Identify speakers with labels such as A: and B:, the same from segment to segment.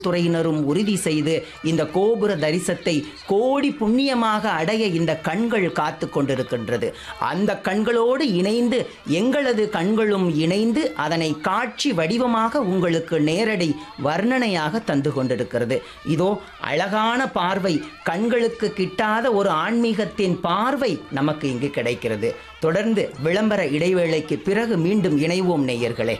A: துறையினரும் உறுதி செய்து இந்த கோபுர தரிசத்தை கோடி புண்ணியமாக அடைய இந்த கண்கள் காத்து கொண்டிருக்கின்றது அந்த கண்களோடு இணைந்து எங்களது கண்களும் இணைந்து அதனை காட்சி வடிவமாக உங்களுக்கு நேரடி வர்ணனையாக தந்து கொண்டிருக்கிறது இதோ அழகான பார்வை கண்களுக்கு கிட்டாத ஒரு ஆன்மீகத்தின் பார்வை நமக்கு இங்கு கிடைக்கிறது தொடர்ந்து விளம்பர இடைவேளைக்கு பிறகு மீண்டும் இணைவோம் நேயர்களே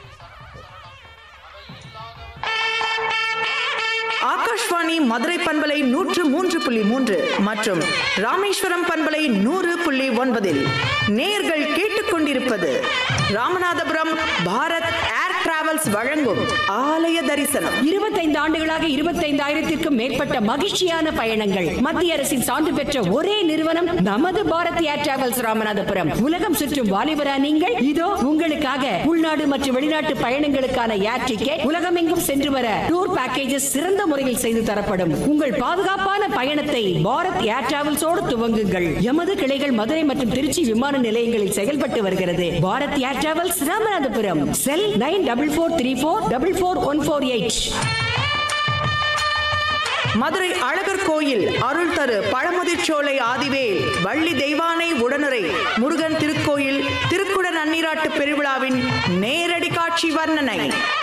B: ஆகாஷ்வாணி மதுரை பண்பலை நூற்று மூன்று புள்ளி மூன்று மற்றும் ராமேஸ்வரம் பண்பலை நூறு புள்ளி ஒன்பதில் நேர்கள் கேட்டுக்கொண்டிருப்பது ராமநாதபுரம் பாரத் ஏர் டிராவல்ஸ் வழங்கும் ஆலய தரிசனம்
C: இருபத்தைந்து ஆண்டுகளாக இருபத்தைந்தாயிரத்திற்கும் மேற்பட்ட மகிழ்ச்சியான பயணங்கள் மத்திய அரசின் சான்று பெற்ற ஒரே நிறுவனம் நமது பாரத் ஏர் டிராவல்ஸ் ராமநாதபுரம் உலகம் சுற்றும் வாலிபரா நீங்கள் இதோ உங்களுக்காக உள்நாடு மற்றும் வெளிநாட்டு பயணங்களுக்கான ஏர் டிக்கெட் உலகமெங்கும் சென்று வர டூர் பேக்கேஜஸ் சிறந்த முறையில் செய்து தரப்படும் உங்கள் பாதுகாப்பான பயணத்தை பாரத் ஏர் டிராவல்ஸோடு துவங்குங்கள் எமது கிளைகள் மதுரை மற்றும் திருச்சி விமான நிலையங்களில் செயல்பட்டு வருகிறது Bharat air travels Ramanathapuram cell nine double four three four double four one four eight
B: Madurai Alagar கோயில் அருள் தரு பழமுதிர்ச்சோலை ஆதிவேல் வள்ளி தெய்வானை உடனுரை முருகன் திருக்கோயில் திருக்குட நன்னீராட்டு பெருவிழாவின் நேரடி காட்சி வர்ணனை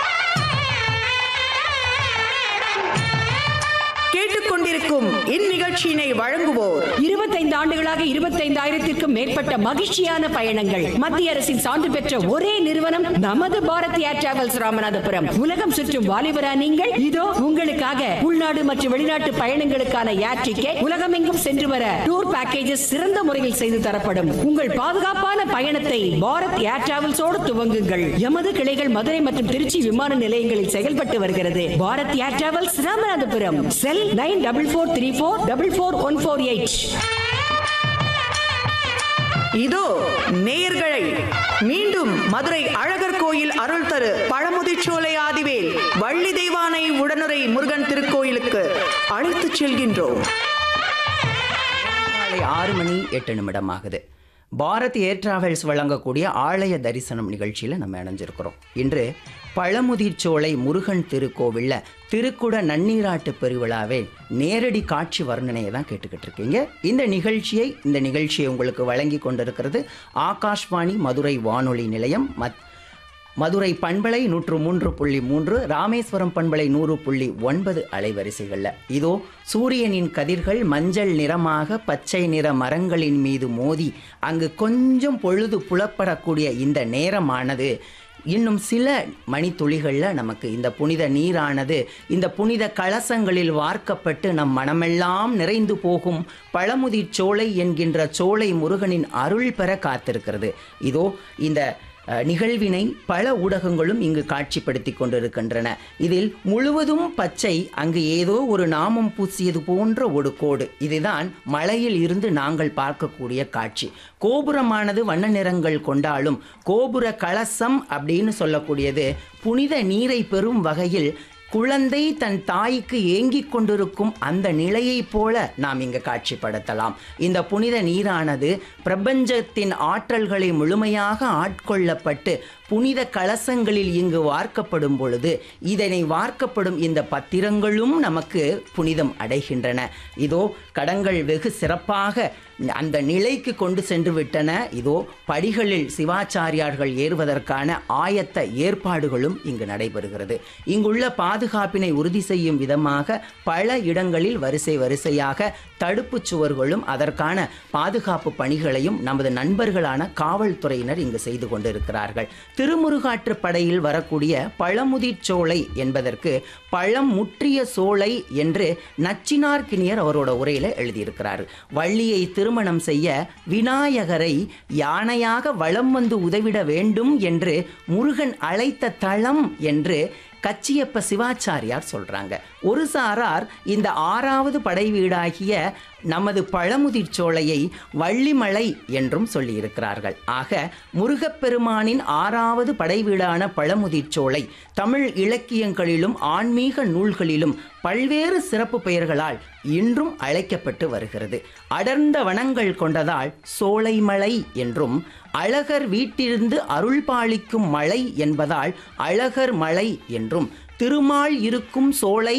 B: கேட்டுக்கொண்டிருக்கும் இந்நிகழ்ச்சியினை வழங்குவோர்
C: இருபத்தைந்து ஆண்டுகளாக இருபத்தைந்தாயிரத்திற்கும் மேற்பட்ட மகிழ்ச்சியான பயணங்கள் மத்திய அரசின் சான்று பெற்ற ஒரே நிறுவனம் நமது பாரத் ஏர் டிராவல்ஸ் ராமநாதபுரம் உலகம் சுற்றும் வாலிபரா நீங்கள் இதோ உங்களுக்காக உள்நாடு மற்றும் வெளிநாட்டு பயணங்களுக்கான ஏர் டிக்கெட் உலகமெங்கும் சென்று வர டூர் பேக்கேஜஸ் சிறந்த முறையில் செய்து தரப்படும் உங்கள் பாதுகாப்பான பயணத்தை பாரத் ஏர் டிராவல்ஸோடு துவங்குங்கள் எமது கிளைகள் மதுரை மற்றும் திருச்சி விமான நிலையங்களில் செயல்பட்டு வருகிறது Bharat air travels Ramanathapuram cell nine double four three four double four one four eight
B: இதோ நேயர்களை மீண்டும் மதுரை அழகர் கோயில் அருள் தரு பழமுதிர்ச்சோலை ஆதிவேல் வள்ளி தெய்வானை உடனுரை முருகன் திருக்கோயிலுக்கு அழைத்துச் செல்கின்றோம்
A: காலை ஆறு மணி எட்டு நிமிடம் ஆகுது பாரத் ஏர் டிராவல்ஸ் வழங்கக்கூடிய ஆலய தரிசனம் நிகழ்ச்சியில் நம்ம இணைஞ்சிருக்கிறோம் இன்று பழமுதிர்ச்சோலை முருகன் திருக்கோவிலில் திருக்குட நன்னீராட்டு பெருவிழாவே நேரடி காட்சி வர்ணனையை தான் கேட்டுக்கிட்டு இருக்கீங்க இந்த நிகழ்ச்சியை இந்த நிகழ்ச்சியை உங்களுக்கு வழங்கி கொண்டிருக்கிறது ஆகாஷ்வாணி மதுரை வானொலி நிலையம் மத் மதுரை பண்பலை நூற்று மூன்று புள்ளி மூன்று ராமேஸ்வரம் பண்பலை நூறு புள்ளி ஒன்பது அலைவரிசைகளில் இதோ சூரியனின் கதிர்கள் மஞ்சள் நிறமாக பச்சை நிற மரங்களின் மீது மோதி அங்கு கொஞ்சம் பொழுது புலப்படக்கூடிய இந்த நேரமானது இன்னும் சில மணித்துளிகளில் நமக்கு இந்த புனித நீரானது இந்த புனித கலசங்களில் வார்க்கப்பட்டு நம் மனமெல்லாம் நிறைந்து போகும் பழமுதிர் சோலை என்கின்ற சோலை முருகனின் அருள் பெற காத்திருக்கிறது இதோ இந்த அஹ், நிகழ்வினை பல ஊடகங்களும் இங்கு காட்சிப்படுத்தி கொண்டிருக்கின்றன இதில் முழுவதும் பச்சை அங்கு ஏதோ ஒரு நாமம் பூசியது போன்ற ஒரு கோடு இதுதான் மலையில் இருந்து நாங்கள் பார்க்கக்கூடிய காட்சி கோபுரமானது வண்ண நிறங்கள் கொண்டாலும் கோபுர கலசம் அப்படின்னு சொல்லக்கூடியது புனித நீரை பெறும் வகையில் குழந்தை தன் தாய்க்கு ஏங்கிக் கொண்டிருக்கும் அந்த நிலையைப் போல நாம் இங்கு காட்சிப்படுத்தலாம் இந்த புனித நீரானது பிரபஞ்சத்தின் ஆற்றல்களை முழுமையாக ஆட்கொள்ளப்பட்டு புனித கலசங்களில் இங்கு வார்க்கப்படும் பொழுது இதனை வார்க்கப்படும் இந்த பத்திரங்களும் நமக்கு புனிதம் அடைகின்றன இதோ கடங்கள் வெகு சிறப்பாக அந்த நிலைக்கு கொண்டு சென்று விட்டன இதோ படிகளில் சிவாச்சாரியார்கள் ஏறுவதற்கான ஆயத்த ஏற்பாடுகளும் இங்கு நடைபெறுகிறது இங்குள்ள பாதுகாப்பினை உறுதி செய்யும் விதமாக பல இடங்களில் வரிசை வரிசையாக தடுப்புச் சுவர்களும் அதற்கான பாதுகாப்பு பணிகளையும் நமது நண்பர்களான காவல்துறையினர் இங்கு செய்து கொண்டிருக்கிறார்கள் திருமுருகாற்று படையில் வரக்கூடிய பழமுதிர் சோலை என்பதற்கு பழம் முற்றிய சோலை என்று நச்சினார்கினியர் அவரோட உரையில எழுதியிருக்கிறார் வள்ளியை திருமணம் செய்ய விநாயகரை யானையாக வலம் வந்து உதவிட வேண்டும் என்று முருகன் அழைத்த தளம் என்று கச்சியப்ப சிவாச்சாரியார் சொல்றாங்க ஒரு சாரார் இந்த ஆறாவது படை வீடாகிய நமது பழமுதிர் சோலையை வள்ளிமலை என்றும் சொல்லியிருக்கிறார்கள் ஆக முருகப்பெருமானின் ஆறாவது படை வீடான பழமுதிர் சோலை தமிழ் இலக்கியங்களிலும் ஆன்மீக நூல்களிலும் பல்வேறு சிறப்பு பெயர்களால் இன்றும் அழைக்கப்பட்டு வருகிறது அடர்ந்த வனங்கள் கொண்டதால் சோலைமலை என்றும் அழகர் வீட்டிலிருந்து அருள் பாலிக்கும் மலை என்பதால் அழகர் மலை என்றும் திருமால் இருக்கும் சோலை